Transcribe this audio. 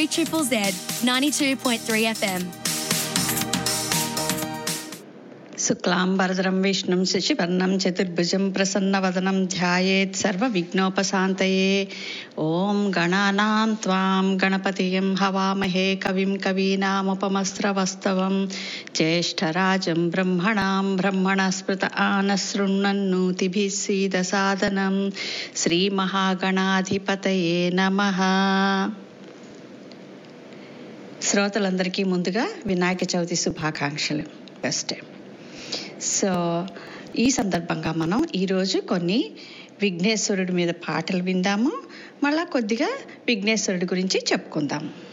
Triple Z 92.3 FM. శుక్లాంబరధరం విష్ణుం శశివర్ణం చతుర్భుజం ప్రసన్నవదనం ధ్యాయేత్ సర్వవిఘ్నోపశాంతయే ఓం గణానాం త్వాం గణపతియం హవామహే కవిం కవీనాముపమస్రవస్తవం జ్యేష్ఠరాజం బ్రహ్మణాం బ్రహ్మణస్పృత ఆనశృణ్వన్నోతిభిः సీదసాదనం శ్రీమహాగణాధిపతయే నమః శ్రోతలందరికీ ముందుగా వినాయక చవితి శుభాకాంక్షలు ఫస్ట్ సో ఈ సందర్భంగా మనం ఈరోజు కొన్ని విఘ్నేశ్వరుడి మీద పాటలు విందాము మళ్ళా కొద్దిగా విఘ్నేశ్వరుడి గురించి చెప్పుకుందాం